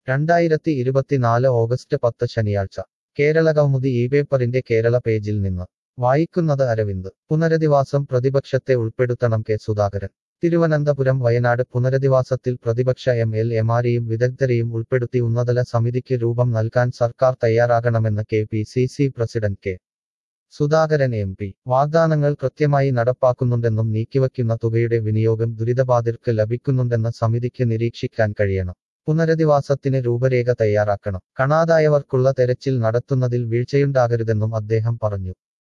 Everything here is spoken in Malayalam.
രണ്ടായിരത്തി ഇരുപത്തിനാല് ഓഗസ്റ്റ് പത്ത് ശനിയാഴ്ച കേരള കൗമുദി ഈ പേപ്പറിന്റെ കേരള പേജിൽ നിന്ന് വായിക്കുന്നത് അരവിന്ദ് പുനരധിവാസം പ്രതിപക്ഷത്തെ ഉൾപ്പെടുത്തണം കെ സുധാകരൻ തിരുവനന്തപുരം വയനാട് പുനരധിവാസത്തിൽ പ്രതിപക്ഷ എം എൽ എമാരെയും വിദഗ്ധരെയും ഉൾപ്പെടുത്തി ഉന്നതല സമിതിക്ക് രൂപം നൽകാൻ സർക്കാർ തയ്യാറാകണമെന്ന് K P C C president K Sudhakaran M P വാഗ്ദാനങ്ങൾ കൃത്യമായി നടപ്പാക്കുന്നുണ്ടെന്നും നീക്കിവയ്ക്കുന്ന തുകയുടെ വിനിയോഗം ദുരിതബാധിതർക്ക് ലഭിക്കുന്നുണ്ടെന്ന് സമിതിക്ക് നിരീക്ഷിക്കാൻ കഴിയണം പുനരധിവാസത്തിന് രൂപരേഖ തയ്യാറാക്കണം കാണാതായവർക്കുള്ള തെരച്ചിൽ നടത്തുന്നതിൽ വീഴ്ചയുണ്ടാകരുതെന്നും അദ്ദേഹം പറഞ്ഞു